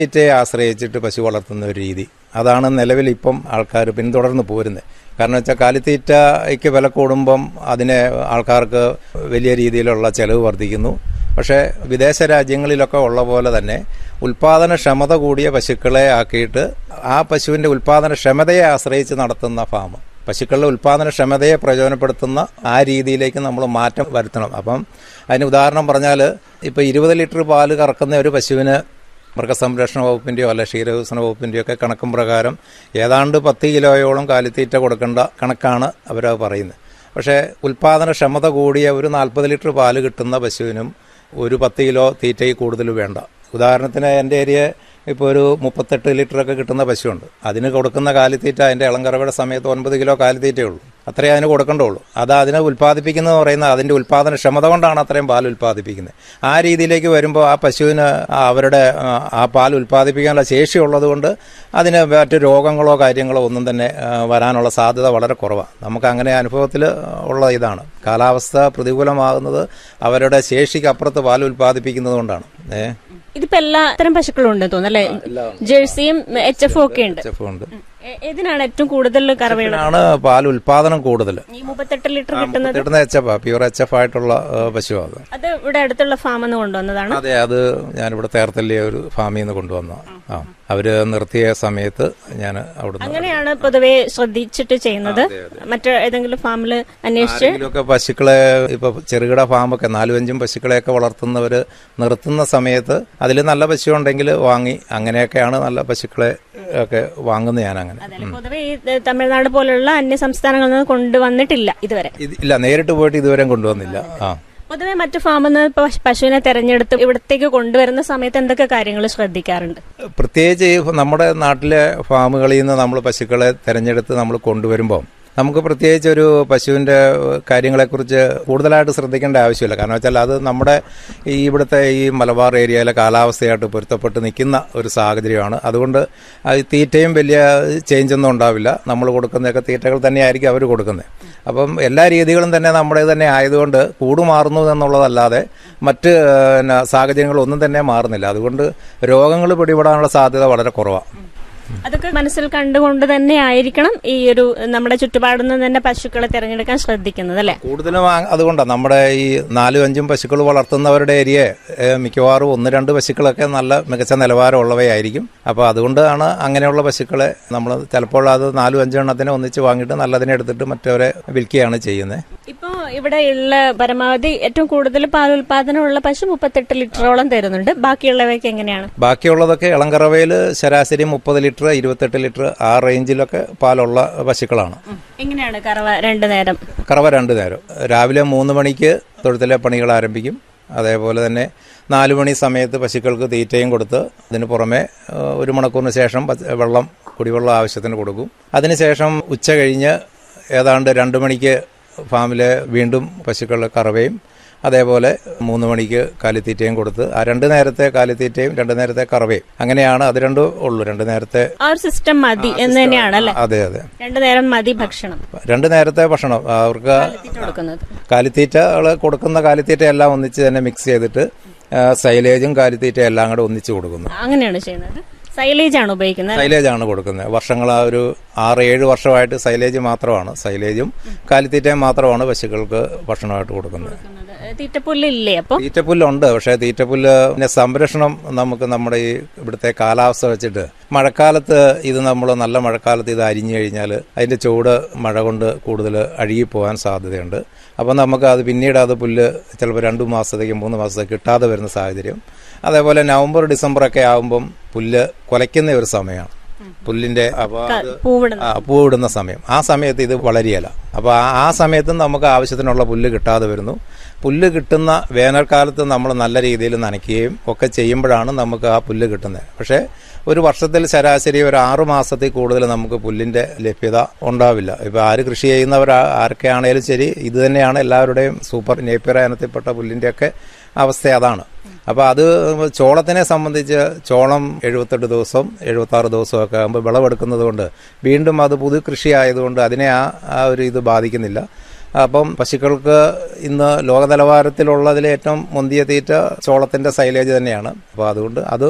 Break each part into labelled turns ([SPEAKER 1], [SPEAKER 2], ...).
[SPEAKER 1] തീറ്റയെ ആശ്രയിച്ചിട്ട് പശു വളർത്തുന്ന ഒരു രീതി അതാണ് നിലവിൽ ഇപ്പം ആൾക്കാർ പിന്തുടർന്ന് പോരുന്നത് കാരണം വെച്ചാൽ കാലിത്തീറ്റയ്ക്ക് വില കൂടുമ്പം അതിനെ ആൾക്കാർക്ക് വലിയ രീതിയിലുള്ള ചെലവ് വർദ്ധിക്കുന്നു പക്ഷേ വിദേശ രാജ്യങ്ങളിലൊക്കെ ഉള്ള പോലെ തന്നെ ഉൽപാദനക്ഷമത കൂടിയ പശുക്കളെ ആക്കിയിട്ട് ആ പശുവിന്റെ ഉൽപാദനക്ഷമതയെ ആശ്രയിച്ച് നടത്തുന്ന ഫാം പശുക്കളുടെ ഉൽപാദനക്ഷമതയെ പ്രയോജനപ്പെടുത്തുന്ന ആ രീതിയിലേക്ക് നമ്മൾ മാറ്റം വരുത്തണം അപ്പം അതിന് ഉദാഹരണം പറഞ്ഞാൽ ഇപ്പോൾ ഇരുപത് ലിറ്റർ പാല് കറക്കുന്ന ഒരു പശുവിന് മൃഗസംരക്ഷണ വകുപ്പിന്റെയോ അല്ല ക്ഷീരവികസന വകുപ്പിന്റെയോ ഒക്കെ കണക്കും പ്രകാരം ഏതാണ്ട് പത്ത് കിലോയോളം കാലിത്തീറ്റ കൊടുക്കേണ്ട കണക്കാണ് അവരത് പറയുന്നത് പക്ഷേ ഉൽപാദനക്ഷമത കൂടിയ ഒരു നാൽപ്പത് ലിറ്റർ പാല് കിട്ടുന്ന പശുവിനും ഒരു പത്ത് കിലോ തീറ്റയിൽ കൂടുതൽ വേണ്ട ഉദാഹരണത്തിന് എൻ്റെ ഏരിയ ഇപ്പോൾ ഒരു മുപ്പത്തെട്ട് ലിറ്ററൊക്കെ കിട്ടുന്ന പശുവുണ്ട് അതിന് കൊടുക്കുന്ന കാലിത്തീറ്റ അതിൻ്റെ ഇളങ്കറവയുടെ സമയത്ത് ഒൻപത് കിലോ കാലിത്തീറ്റയേ ഉള്ളൂ അത്രേ അതിന് കൊടുക്കേണ്ടുള്ളൂ അത് അതിനെ ഉൽപ്പാദിപ്പിക്കുന്നത് പറയുന്നത് അതിൻ്റെ ഉൽപ്പാദനക്ഷമത കൊണ്ടാണ് അത്രയും പാൽ ഉൽപ്പാദിപ്പിക്കുന്നത് ആ രീതിയിലേക്ക് വരുമ്പോൾ ആ പശുവിന് അവരുടെ ആ, ആ പാൽ ഉൽപ്പാദിപ്പിക്കാനുള്ള ശേഷിയുള്ളത് കൊണ്ട് അതിന് മറ്റ് രോഗങ്ങളോ കാര്യങ്ങളോ ഒന്നും തന്നെ ആ, വരാനുള്ള സാധ്യത വളരെ കുറവാണ് നമുക്ക് അങ്ങനെ അനുഭവത്തിൽ ഉള്ള ഇതാണ് കാലാവസ്ഥ പ്രതികൂലമാകുന്നത് അവരുടെ ശേഷിക്ക് അപ്പുറത്ത് പാൽ ഉൽപ്പാദിപ്പിക്കുന്നത് കൊണ്ടാണ് ഏഹ്
[SPEAKER 2] ഇതിപ്പോ എല്ലാ തരം പശുക്കളും ഉണ്ട് തോന്നല്ലേ ജേഴ്സിയും എച്ച് എഫും ഒക്കെ ഉണ്ട്
[SPEAKER 1] ഉണ്ട്
[SPEAKER 2] എ- ഏതിനാണ് ഏറ്റവും കൂടുതൽ കറവയുള്ളത്
[SPEAKER 1] ആണ് പാൽ ഉൽപാദനം കൂടുതൽ
[SPEAKER 2] ഈ മുപ്പത്തെട്ട് ലിറ്റർ കിട്ടുന്നത്
[SPEAKER 1] കിട്ടുന്ന H F pure H F ആയിട്ടുള്ള പശു അത്
[SPEAKER 2] അത് ഇവിടെ അടുത്തുള്ള ഫാമിൽ നിന്ന് കൊണ്ടുവന്നതാണ്
[SPEAKER 1] അതെ അത് ഞാനിവിടെ തേർത്തല്ലിയ ഒരു ഫാമിൽ നിന്ന് കൊണ്ടുവന്ന ആ അവര് നിർത്തിയ സമയത്ത് ഞാൻ അവിടുന്ന്
[SPEAKER 2] അങ്ങനെയാണ് പൊതുവെ ശ്രദ്ധിച്ചിട്ട് ചെയ്യുന്നത് മറ്റു ഏതെങ്കിലും ഫാമിൽ അന്വേഷിച്ച്
[SPEAKER 1] ആരെങ്കിലുമൊക്കെ പശുക്കളെ ഇപ്പൊ ചെറുകിട ഫാമൊക്കെ നാലും അഞ്ചും പശുക്കളെയൊക്കെ വളർത്തുന്നവര് നിർത്തുന്ന സമയത്ത് അതിൽ നല്ല പശു ഉണ്ടെങ്കിൽ വാങ്ങി അങ്ങനെയൊക്കെയാണ് നല്ല പശുക്കളെ ഒക്കെ വാങ്ങുന്നത് ഞാൻ അങ്ങനെ
[SPEAKER 2] അതല്ല പൊതുവെ ഈ ഏ, തമിഴ്നാട് പോലുള്ള അന്യ സംസ്ഥാനങ്ങളിൽ നിന്ന് കൊണ്ടുവന്നിട്ടില്ല ഇതുവരെ
[SPEAKER 1] ഇത് ഇല്ല നേരിട്ട് പോയിട്ട് ഇതുവരെ കൊണ്ടുവന്നില്ല ആ
[SPEAKER 2] പൊതുവെ മറ്റു ഫാമിൽ നിന്ന് ഇപ്പൊ പശുവിനെ തെരഞ്ഞെടുത്ത് ഇവിടത്തേക്ക് കൊണ്ടുവരുന്ന സമയത്ത് എന്തൊക്കെ കാര്യങ്ങൾ ശ്രദ്ധിക്കാറുണ്ട്
[SPEAKER 1] പ്രത്യേകിച്ച് ഈ നമ്മുടെ നാട്ടിലെ ഫാമുകളിൽ നിന്ന് നമ്മൾ പശുക്കളെ തെരഞ്ഞെടുത്ത് നമ്മൾ കൊണ്ടുവരുമ്പോൾ നമുക്ക് പ്രത്യേകിച്ച് ഒരു പശുവിന്റെ കാര്യങ്ങളെക്കുറിച്ച് കൂടുതലായിട്ട് ശ്രദ്ധിക്കേണ്ട ആവശ്യമില്ല കാരണം വെച്ചാൽ അത് നമ്മുടെ ഈ ഇവിടുത്തെ ഈ മലബാർ ഏരിയയിലെ കാലാവസ്ഥയായിട്ട് പൊരുത്തപ്പെട്ട് നിൽക്കുന്ന ഒരു സാഹചര്യമാണ് അതുകൊണ്ട് അത് തീറ്റയും വലിയ ചേഞ്ച് ഒന്നും ഉണ്ടാവില്ല നമ്മൾ കൊടുക്കുന്നതൊക്കെ തീറ്റകൾ തന്നെയായിരിക്കും അവർ കൊടുക്കുന്നത് അപ്പം എല്ലാ രീതികളും തന്നെ നമ്മുടെ തന്നെ ആയതുകൊണ്ട് കൂട് മാറുന്നു എന്നുള്ളതല്ലാതെ മറ്റ് പിന്നെ സാഹചര്യങ്ങളൊന്നും തന്നെ മാറുന്നില്ല അതുകൊണ്ട് രോഗങ്ങൾ പിടിപെടാനുള്ള സാധ്യത വളരെ കുറവാണ്
[SPEAKER 2] അതൊക്കെ മനസ്സിൽ കണ്ടുകൊണ്ട് തന്നെ ആയിരിക്കണം ഈ ഒരു നമ്മുടെ ചുറ്റുപാടിൽ നിന്ന് തന്നെ പശുക്കളെ തിരഞ്ഞെടുക്കാൻ ശ്രദ്ധിക്കുന്നത് അല്ലെ
[SPEAKER 1] കൂടുതലും ആ- അതുകൊണ്ടാണ് നമ്മുടെ ഈ നാലും അഞ്ചും പശുക്കൾ വളർത്തുന്നവരുടെ ഏരിയ ഏഹ്, മിക്കവാറും ഒന്ന് രണ്ട് പശുക്കളൊക്കെ നല്ല മികച്ച നിലവാരമുള്ളവയായിരിക്കും അപ്പോൾ അതുകൊണ്ടാണ് അങ്ങനെയുള്ള പശുക്കളെ നമ്മൾ ചിലപ്പോൾ അത് നാലും അഞ്ചും എണ്ണത്തിനെ ഒന്നിച്ച് വാങ്ങിയിട്ട് നല്ലതിനെ എടുത്തിട്ട് മറ്റവരെ വിൽക്കുകയാണ് ചെയ്യുന്നത്
[SPEAKER 2] ഇപ്പോ ഇവിടെ ഉള്ള പരമാവധി ഏറ്റവും കൂടുതൽ പാൽ ഉൽപാദനമുള്ള പശു മുപ്പത്തെട്ട് ലിറ്ററോളം തരുന്നുണ്ട് ബാക്കിയുള്ളവയ്ക്ക് എങ്ങനെയാണ്
[SPEAKER 1] ബാക്കിയുള്ളതൊക്കെ ഇളംകറവയിൽ ശരാശരി മുപ്പത് ലിറ്റർ ഇരുപത്തെട്ട് ലിറ്റർ ആ റേഞ്ചിലൊക്കെ പാലുള്ള പശുക്കളാണ്
[SPEAKER 2] എങ്ങനെയാണ് കറവ രണ്ടു നേരം
[SPEAKER 1] കറവ രണ്ട് നേരം രാവിലെ മൂന്ന് മണിക്ക് തൊഴുത്തിലെ പണികൾ ആരംഭിക്കും അതേപോലെ തന്നെ നാലു മണി സമയത്ത് പശുക്കൾക്ക് തീറ്റയും കൊടുത്ത് അതിന് പുറമെ ഏഹ്, ഒരു മണിക്കൂറിന് ശേഷം പച്ച- വെള്ളം കുടിവെള്ളം ആവശ്യത്തിന് കൊടുക്കും അതിനുശേഷം ഉച്ച കഴിഞ്ഞ് ഏതാണ്ട് രണ്ട് മണിക്ക് ഫാമിലെ വീണ്ടും പശുക്കളുടെ കറവയും അതേപോലെ മൂന്ന് മണിക്ക് കാലിത്തീറ്റയും കൊടുത്ത് ആ രണ്ട് നേരത്തെ കാലിത്തീറ്റയും രണ്ട് നേരത്തെ കറവയും അങ്ങനെയാണ് അത് രണ്ടും ഉള്ളൂ രണ്ട് നേരത്തെ
[SPEAKER 2] ആ ഒരു സിസ്റ്റം മതി എന്ന് തന്നെയാണ് അല്ലെ
[SPEAKER 1] അതെ അതെ
[SPEAKER 2] രണ്ടു നേരം മതി ഭക്ഷണം
[SPEAKER 1] രണ്ട് നേരത്തെ ഭക്ഷണം അവർക്ക്
[SPEAKER 2] തീറ്റ കൊടുക്കുന്നത്
[SPEAKER 1] കാലിത്തീറ്റകൾ കൊടുക്കുന്ന കാലിത്തീറ്റ എല്ലാം ഒന്നിച്ച് തന്നെ മിക്സ് ചെയ്തിട്ട് ആ, സൈലേജും കാലിത്തീറ്റ എല്ലാം കൂടെ ഒന്നിച്ച് കൊടുക്കുന്നു
[SPEAKER 2] അങ്ങനെയാണ് ചെയ്യുന്നത് സൈലേജ് ആണ് ഉപയോഗിക്കുന്നത്
[SPEAKER 1] സൈലേജ് ആണ് കൊടുക്കുന്നത് വർഷങ്ങൾ ആ ഒരു ആറ് ഏഴ് വർഷമായിട്ട് സൈലേജ് മാത്രമാണ് സൈലേജും കാലിത്തീറ്റയും മാത്രമാണ് പശുക്കൾക്ക് ഭക്ഷണമായിട്ട് കൊടുക്കുന്നത്
[SPEAKER 2] തീറ്റപ്പുല്ല് ഇല്ലേ അപ്പൊ
[SPEAKER 1] തീറ്റപ്പുല്ലുണ്ട് പക്ഷേ തീറ്റപ്പുല്ലിന്റെ സംരക്ഷണം നമുക്ക് നമ്മുടെ ഈ ഇവിടുത്തെ കാലാവസ്ഥ വെച്ചിട്ട് മഴക്കാലത്ത് ഇത് നമ്മൾ നല്ല മഴക്കാലത്ത് ഇത് അരിഞ്ഞു കഴിഞ്ഞാൽ അതിന്റെ ചൂട് മഴ കൊണ്ട് കൂടുതൽ അഴുകിപ്പോകാൻ സാധ്യതയുണ്ട് അപ്പം നമുക്ക് അത് പിന്നീട് അത് പുല്ല് ചിലപ്പോൾ രണ്ടു മാസത്തേക്ക് മൂന്ന് മാസത്തേക്ക് കിട്ടാതെ വരുന്ന സാഹചര്യം അതേപോലെ നവംബർ ഡിസംബർ ഒക്കെ ആകുമ്പം പുല്ല് കുലയ്ക്കുന്ന ഒരു സമയമാണ് പുല്ലിന്റെ അപ്പോൾ അത്
[SPEAKER 2] പൂവിടുന്നത്
[SPEAKER 1] ആ പൂവിടുന്ന സമയം ആ സമയത്ത് ഇത് വളരുകയില്ല അപ്പോൾ ആ- ആ സമയത്തും നമുക്ക് ആവശ്യത്തിനുള്ള പുല്ല് കിട്ടാതെ വരുന്നു പുല്ല് കിട്ടുന്ന വേനൽക്കാലത്ത് നമ്മൾ നല്ല രീതിയിൽ നനയ്ക്കുകയും ഒക്കെ ചെയ്യുമ്പോഴാണ് നമുക്ക് ആ പുല്ല് കിട്ടുന്നത് പക്ഷേ ഒരു വർഷത്തിൽ ശരാശരി ഒരു ആറു മാസത്തിൽ കൂടുതൽ നമുക്ക് പുല്ലിന്റെ ലഭ്യത ഉണ്ടാവില്ല ഇപ്പൊ ആര് കൃഷി ചെയ്യുന്നവർ ആ- ആരൊക്കെയാണേലും ശരി ഇത് തന്നെയാണ് എല്ലാവരുടെയും സൂപ്പർ നേപ്പിയർ ഇനത്തിൽപ്പെട്ട പുല്ലിന്റെയൊക്കെ അവസ്ഥ അതാണ് അപ്പൊ അത് ചോളത്തിനെ സംബന്ധിച്ച് ചോളം എഴുപത്തെട്ട് ദിവസം എഴുപത്തി ആറ് ദിവസമൊക്കെ ആകുമ്പോൾ വിളവെടുക്കുന്നത് കൊണ്ട് വീണ്ടും അത് പുതു കൃഷി ആയതുകൊണ്ട് അതിനെ ആ ആ ഒരു ഇത് ബാധിക്കുന്നില്ല അപ്പം പശുക്കൾക്ക് ഇന്ന് ലോക നിലവാരത്തിലുള്ളതിൽ ഏറ്റവും മുന്തിയ തീറ്റ ചോളത്തിന്റെ സൈലേജ് തന്നെയാണ് അപ്പോൾ അതുകൊണ്ട് അത്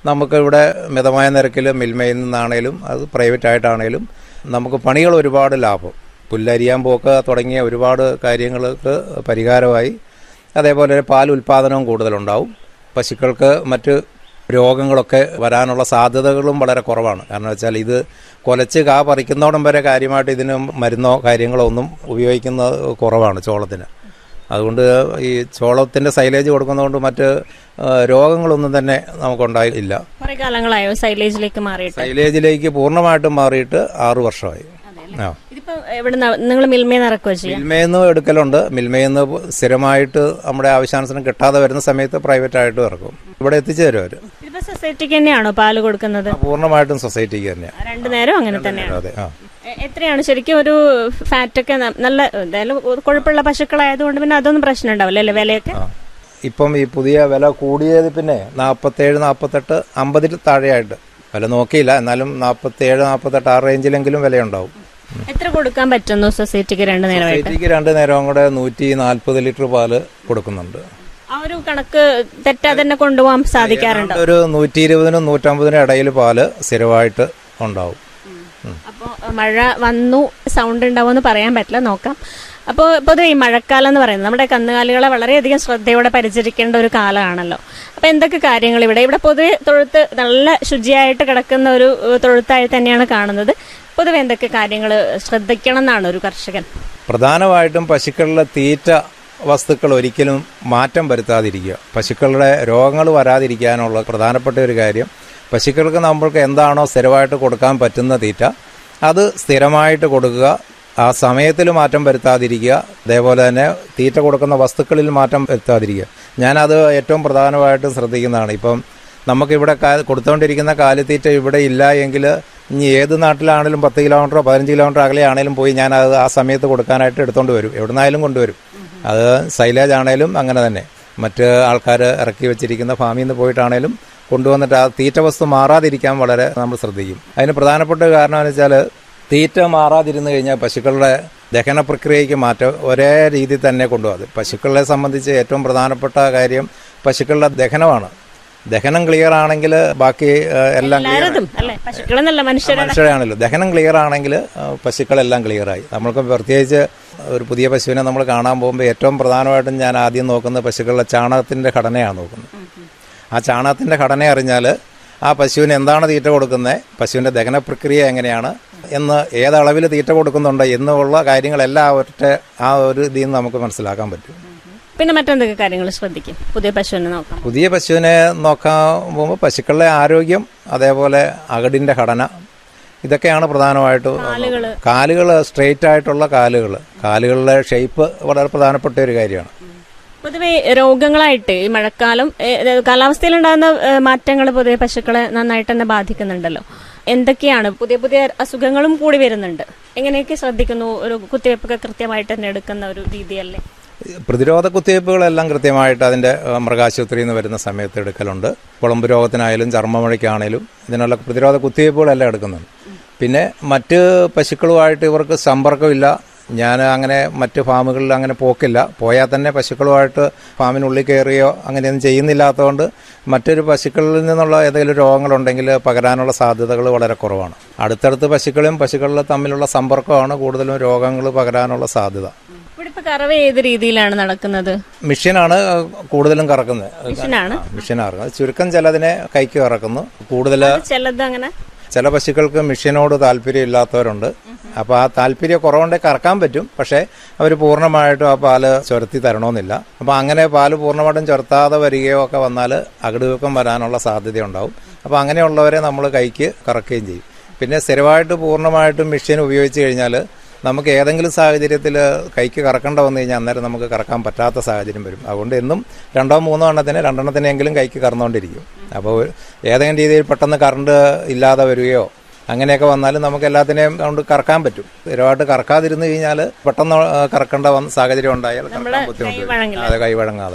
[SPEAKER 1] നമുക്ക് ഇവിടെ മിതമായ നിരക്കിൽ മിൽമയിൽ നിന്നാണേലും അത് പ്രൈവറ്റ് ആയിട്ടാണേലും നമുക്ക് പണികൾ ഒരുപാട് ലാഭം പുല്ലരിയാൻ പോക്ക് തുടങ്ങിയ ഒരുപാട് കാര്യങ്ങൾക്ക് പരിഹാരമായി അതേപോലെ പാൽ ഉൽപ്പാദനവും കൂടുതലുണ്ടാവും പശുക്കൾക്ക് മറ്റ് രോഗങ്ങളൊക്കെ വരാനുള്ള സാധ്യതകളും വളരെ കുറവാണ് കാരണം വെച്ചാൽ ഇത് കൊലച്ച് കാ പറിക്കുന്നോടം വരെ കാര്യമായിട്ട് ഇതിന് മരുന്നോ കാര്യങ്ങളോ ഒന്നും ഉപയോഗിക്കുന്നത് കുറവാണ് ചോളത്തിന് അതുകൊണ്ട് ഈ ചോളത്തിന്റെ സൈലേജ് കൊടുക്കുന്നതുകൊണ്ട് മറ്റ് ആ, രോഗങ്ങളൊന്നും തന്നെ നമുക്കുണ്ടായില്ല
[SPEAKER 2] കുറെ കാലങ്ങളായോ സൈലേജിലേക്ക് മാറിയിട്ട്
[SPEAKER 1] സൈലേജിലേക്ക് പൂർണ്ണമായിട്ടും മാറിയിട്ട് ആറു വർഷമായി ആ
[SPEAKER 2] ഇതിപ്പോ എവിടെ നിങ്ങൾ മിൽമേന്ന് ഇറക്കുക ചെയ്യാം
[SPEAKER 1] മിൽമയിൽ എടുക്കലുണ്ട് മിൽമയിൽ നിന്ന് സ്ഥിരമായിട്ട് നമ്മുടെ ആവശ്യാനുസരണം കിട്ടാതെ വരുന്ന സമയത്ത് പ്രൈവറ്റ് ആയിട്ട് ഇറക്കും ഇവിടെ എത്തിച്ചു തരും അവർ
[SPEAKER 2] ഇതിപ്പോ സൊസൈറ്റിക്ക് തന്നെയാണോ പാല് കൊടുക്കുന്നത്
[SPEAKER 1] പൂർണ്ണമായിട്ടും സൊസൈറ്റിക്ക് തന്നെയാണ്
[SPEAKER 2] രണ്ടു നേരം അങ്ങനെ തന്നെയാണ്
[SPEAKER 1] അതെ ആ
[SPEAKER 2] എ- എത്രയാണ് ശരിക്കും ഒരു ഫാറ്റ് ഒക്കെ ന- നല്ല എന്തായാലും കൊഴുപ്പുള്ള പശുക്കളായതുകൊണ്ട് പിന്നെ അതൊന്നും പ്രശ്നം ഉണ്ടാവില്ല അല്ലേ വിലയൊക്കെ
[SPEAKER 1] ആ. ഇപ്പം ഈ പുതിയ വില കൂടിയത് പിന്നെ നാൽപ്പത്തേഴ് നാൽപ്പത്തെട്ട് അമ്പതിൽ താഴെയായിട്ട് വില നോക്കിയില്ല എന്നാലും നാൽപ്പത്തേഴ് നാൽപ്പത്തെട്ട് ആ റേഞ്ചിലെങ്കിലും വിലയുണ്ടാവും
[SPEAKER 2] എത്ര കൊടുക്കാൻ പറ്റുന്നു സൊസൈറ്റിക്ക് രണ്ടു നേരമായിട്ട്
[SPEAKER 1] സൊസൈറ്റിക്ക് രണ്ട് നേരവും കൂടെ നൂറ്റി നാൽപ്പത് ലിറ്റർ പാല് കൊടുക്കുന്നുണ്ട്
[SPEAKER 2] ആ ഒരു കണക്ക് തെറ്റാതെ തന്നെ കൊണ്ടുപോകാൻ സാധിക്കാറുണ്ടോ
[SPEAKER 1] ഒരു നൂറ്റി ഇരുപതിനും നൂറ്റമ്പതിനും ഇടയിൽ പാല് സ്ഥിരമായിട്ട് ഉണ്ടാവും
[SPEAKER 2] അപ്പോൾ മഴ വന്നു സൗണ്ട് ഉണ്ടാവുമെന്ന് പറയാൻ പറ്റില്ല നോക്കാം അപ്പോൾ പൊതുവെ ഈ മഴക്കാലം എന്ന് പറയുന്നത് നമ്മുടെ കന്നുകാലികളെ വളരെയധികം ശ്രദ്ധയോടെ പരിചരിക്കേണ്ട ഒരു കാലമാണല്ലോ അപ്പോൾ എന്തൊക്കെ കാര്യങ്ങൾ ഇവിടെ ഇവിടെ പൊതുവെ തൊഴുത്ത് നല്ല ശുചിയായിട്ട് കിടക്കുന്ന ഒരു ഏഹ്, തൊഴുത്തായി തന്നെയാണ് കാണുന്നത് പൊതുവെ എന്തൊക്കെ കാര്യങ്ങൾ ശ്രദ്ധിക്കണം എന്നാണ് ഒരു കർഷകൻ
[SPEAKER 1] പ്രധാനമായിട്ടും പശുക്കളിലെ തീറ്റ വസ്തുക്കൾ ഒരിക്കലും മാറ്റം വരുത്താതിരിക്കുക പശുക്കളുടെ രോഗങ്ങൾ വരാതിരിക്കാനുള്ള പ്രധാനപ്പെട്ട ഒരു കാര്യം പശുക്കൾക്ക് നമ്മൾക്ക് എന്താണോ സ്ഥിരമായിട്ട് കൊടുക്കാൻ പറ്റുന്ന തീറ്റ അത് സ്ഥിരമായിട്ട് കൊടുക്കുക ആ സമയത്തിൽ മാറ്റം വരുത്താതിരിക്കുക അതേപോലെ തന്നെ തീറ്റ കൊടുക്കുന്ന വസ്തുക്കളിൽ മാറ്റം വരുത്താതിരിക്കുക ഞാനത് ഏറ്റവും പ്രധാനമായിട്ടും ശ്രദ്ധിക്കുന്നതാണ് ഇപ്പം നമുക്കിവിടെ കാ- കൊടുത്തുകൊണ്ടിരിക്കുന്ന കാലിത്തീറ്റ ഇവിടെ ഇല്ല എങ്കിൽ ഇനി ഏത് നാട്ടിലാണെങ്കിലും പത്ത് കിലോമീറ്ററോ പതിനഞ്ച് കിലോമീറ്റർ അകലെയാണേലും പോയി ഞാൻ അത് ആ സമയത്ത് കൊടുക്കാനായിട്ട് എടുത്തുകൊണ്ട് വരും എവിടുന്നായാലും കൊണ്ടുവരും അത് സൈലേജ് ആണേലും അങ്ങനെ തന്നെ മറ്റ് ആൾക്കാർ ഇറക്കി വെച്ചിരിക്കുന്ന ഫാമിൽ നിന്ന് പോയിട്ടാണേലും കൊണ്ടുവന്നിട്ട് ആ തീറ്റ വസ്തു മാറാതിരിക്കാൻ വളരെ നമ്മൾ ശ്രദ്ധിക്കും അതിന് പ്രധാനപ്പെട്ട ഒരു കാരണം എന്ന് വെച്ചാൽ തീറ്റ മാറാതിരുന്നു കഴിഞ്ഞാൽ പശുക്കളുടെ ദഹന പ്രക്രിയയ്ക്ക് മാറ്റം ഒരേ രീതിയിൽ തന്നെ കൊണ്ടുപോകും പശുക്കളെ സംബന്ധിച്ച് ഏറ്റവും പ്രധാനപ്പെട്ട കാര്യം പശുക്കളുടെ ദഹനമാണ് ദഹനം ക്ലിയർ ആണെങ്കിൽ ബാക്കി ഏഹ്, എല്ലാം ക്ലിയർ
[SPEAKER 2] എല്ലാവരും അല്ലെ പശുക്കളെന്നല്ല മനുഷ്യരുടെ
[SPEAKER 1] മനുഷ്യരാണല്ലോ ദഹനം ക്ലിയർ ആണെങ്കിൽ പശുക്കളെല്ലാം ക്ലിയറായി നമ്മൾക്ക് പ്രത്യേകിച്ച് ഒരു പുതിയ പശുവിനെ നമ്മൾ കാണാൻ പോകുമ്പോൾ ഏറ്റവും പ്രധാനമായിട്ടും ഞാൻ ആദ്യം നോക്കുന്നത് പശുക്കളുടെ ചാണകത്തിന്റെ ഘടനയാണ് നോക്കുന്നത് ആ ചാണകത്തിന്റെ ഘടന അറിഞ്ഞാൽ ആ പശുവിന് എന്താണ് തീറ്റ കൊടുക്കുന്നത് പശുവിന്റെ ദഹന പ്രക്രിയ എങ്ങനെയാണ് എന്ന് ഏതളവിൽ തീറ്റ കൊടുക്കുന്നുണ്ട് എന്നുള്ള കാര്യങ്ങളെല്ലാം ഒറ്റ ആ ഒരു ഇതിൽ നിന്ന് നമുക്ക് മനസ്സിലാക്കാൻ പറ്റും
[SPEAKER 2] പിന്നെ മറ്റെന്തൊക്കെ കാര്യങ്ങൾ ശ്രദ്ധിക്കും പുതിയ പശുവിനെ നോക്കാം
[SPEAKER 1] പുതിയ പശുവിനെ നോക്കാൻ പോകുമ്പോൾ പശുക്കളുടെ ആരോഗ്യം അതേപോലെ അകടിന്റെ ഘടന ഇതൊക്കെയാണ് പ്രധാനമായിട്ടും
[SPEAKER 2] കാലുകള്.
[SPEAKER 1] കാലുകൾ സ്ട്രെയിറ്റ് ആയിട്ടുള്ള കാലുകൾ കാലുകളുടെ ഷേപ്പ് വളരെ പ്രധാനപ്പെട്ട ഒരു കാര്യമാണ്
[SPEAKER 2] പൊതുവെ രോഗങ്ങളായിട്ട് ഈ മഴക്കാലം ഏഹ്, കാലാവസ്ഥയിലുണ്ടാകുന്ന മാറ്റങ്ങൾ പൊതുവെ പശുക്കളെ നന്നായിട്ട് തന്നെ ബാധിക്കുന്നുണ്ടല്ലോ എന്തൊക്കെയാണ് പുതിയ പുതിയ അസുഖങ്ങളും കൂടി വരുന്നുണ്ട് എങ്ങനെയൊക്കെ ശ്രദ്ധിക്കുന്നു ഒരു കുത്തിവയ്പ്പൊക്കെ കൃത്യമായിട്ട് തന്നെ എടുക്കുന്ന ഒരു രീതിയല്ലേ
[SPEAKER 1] പ്രതിരോധ കുത്തിവയ്പ്പുകളെല്ലാം കൃത്യമായിട്ട് അതിന്റെ ഏഹ്, മൃഗാശുപത്രിയിൽ നിന്ന് വരുന്ന സമയത്ത് എടുക്കലുണ്ട് കുളമ്പ് രോഗത്തിനായാലും ചർമ്മമഴയ്ക്കാണേലും ഇതിനുള്ള പ്രതിരോധ കുത്തിവയ്പ്പുകളെല്ലാം എടുക്കുന്നുണ്ട് പിന്നെ മറ്റ് പശുക്കളുമായിട്ട് ഇവർക്ക് സമ്പർക്കമില്ല ഞാൻ അങ്ങനെ മറ്റ് ഫാമുകളിൽ അങ്ങനെ പോക്കില്ല പോയാൽ തന്നെ പശുക്കളുമായിട്ട് ഫാമിനുള്ളിൽ കയറുകയോ അങ്ങനെയൊന്നും ചെയ്യുന്നില്ലാത്തതുകൊണ്ട് മറ്റൊരു പശുക്കളിൽ നിന്നുള്ള ഏതെങ്കിലും രോഗങ്ങളുണ്ടെങ്കിൽ പകരാനുള്ള സാധ്യതകൾ വളരെ കുറവാണ് അടുത്തടുത്ത് പശുക്കളും പശുക്കളും തമ്മിലുള്ള സമ്പർക്കമാണ് കൂടുതലും രോഗങ്ങൾ പകരാനുള്ള സാധ്യത
[SPEAKER 2] ഇവിടെ ഇപ്പൊ കറവ ഏത് രീതിയിലാണ് നടക്കുന്നത്
[SPEAKER 1] മെഷീനാണ് കൂടുതലും കറക്കുന്നത്
[SPEAKER 2] മെഷീനാണ്
[SPEAKER 1] മെഷീനാണ് ചുരുക്കം ചിലതിനെ കൈക്ക് കറക്കുന്നു കൂടുതൽ
[SPEAKER 2] ചിലത് അങ്ങനെ
[SPEAKER 1] ചില പശുക്കൾക്ക് മെഷീനോട് താല്പര്യം ഇല്ലാത്തവരുണ്ട് അപ്പോൾ ആ താല്പര്യം കുറവുണ്ടെ കറക്കാൻ പറ്റും പക്ഷേ അവർ പൂർണ്ണമായിട്ടും ആ പാല് ചുരത്തി തരണമെന്നില്ല അപ്പോൾ അങ്ങനെ പാല് പൂർണ്ണമായിട്ടും ചുരത്താതെ വരികയോ ഒക്കെ വന്നാൽ അകിടുവീക്കം വരാനുള്ള സാധ്യതയുണ്ടാവും അപ്പോൾ അങ്ങനെയുള്ളവരെ നമ്മൾ കൈക്ക് കറക്കുകയും ചെയ്യും പിന്നെ സ്ഥിരമായിട്ട് പൂർണ്ണമായിട്ടും മെഷീൻ ഉപയോഗിച്ച് കഴിഞ്ഞാൽ നമുക്ക് ഏതെങ്കിലും സാഹചര്യത്തിൽ കൈക്ക് കറക്കേണ്ട വന്നു കഴിഞ്ഞാൽ അന്നേരം നമുക്ക് കറക്കാൻ പറ്റാത്ത സാഹചര്യം വരും അതുകൊണ്ട് എന്നും രണ്ടോ മൂന്നോ എണ്ണത്തിന് രണ്ടെണ്ണത്തിനെങ്കിലും കൈക്ക് കറന്നുകൊണ്ടിരിക്കും അപ്പോൾ ഏതെങ്കിലും രീതിയിൽ പെട്ടെന്ന് കറണ്ട് ഇല്ലാതെ വരികയോ അങ്ങനെയൊക്കെ വന്നാലും നമുക്ക് എല്ലാത്തിനെയും കൊണ്ട് കറക്കാൻ പറ്റും സ്ഥിരമായിട്ട് കറക്കാതിരുന്നു കഴിഞ്ഞാൽ പെട്ടെന്ന് കറക്കേണ്ട വന്ന സാഹചര്യം ഉണ്ടായാൽ കറക്കാൻ ബുദ്ധിമുട്ട് വരും.
[SPEAKER 2] വഴങ്ങില്ല.
[SPEAKER 1] അത് കൈ വഴങ്ങാതാവും
[SPEAKER 2] എത്ര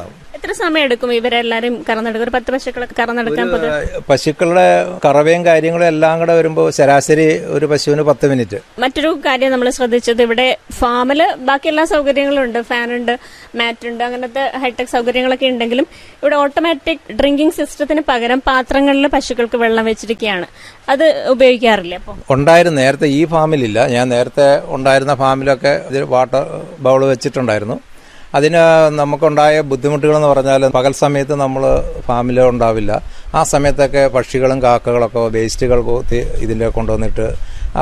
[SPEAKER 2] എത്ര സമയം എടുക്കും ഇവരെല്ലാരും കറന്നെടുക്കും ഒരു പത്ത് പശുക്കളൊക്കെ കറന്നെടുക്കാൻ പൊതുവെ
[SPEAKER 1] പശുക്കളുടെ കറവയും കാര്യങ്ങളും എല്ലാം കൂടെ വരുമ്പോൾ ശരാശരി ഒരു പശുവിന് പത്ത് മിനിറ്റ്
[SPEAKER 2] മറ്റൊരു കാര്യം നമ്മൾ ശ്രദ്ധിച്ചത് ഇവിടെ ഫാമില് ബാക്കി എല്ലാ സൗകര്യങ്ങളും ഉണ്ട് ഫാനുണ്ട് മാറ്റ് ഉണ്ട് അങ്ങനത്തെ ഹൈടെക് സൗകര്യങ്ങളൊക്കെ ഉണ്ടെങ്കിലും ഇവിടെ ഓട്ടോമാറ്റിക് ഡ്രിങ്കിങ് സിസ്റ്റത്തിന് പകരം പാത്രങ്ങളിൽ പശുക്കൾക്ക് വെള്ളം വെച്ചിരിക്കുകയാണ് അത് ഉപയോഗിക്കാറില്ല അപ്പോൾ
[SPEAKER 1] ഉണ്ടായിരുന്നു നേരത്തെ ഈ ഫാമിലില്ല ഞാൻ നേരത്തെ ഉണ്ടായിരുന്ന ഫാമിലൊക്കെ ഇത് വാട്ടർ ബൗൾ വെച്ചിട്ടുണ്ടായിരുന്നു അതിന് നമുക്കുണ്ടായ ബുദ്ധിമുട്ടുകളെന്ന് പറഞ്ഞാൽ പകൽ സമയത്ത് നമ്മൾ ഫാമിൽ ഉണ്ടാവില്ല ആ സമയത്തൊക്കെ പക്ഷികളും കാക്കകളൊക്കെ വേസ്റ്റുകൾ ഇതിൽ കൊണ്ടുവന്നിട്ട്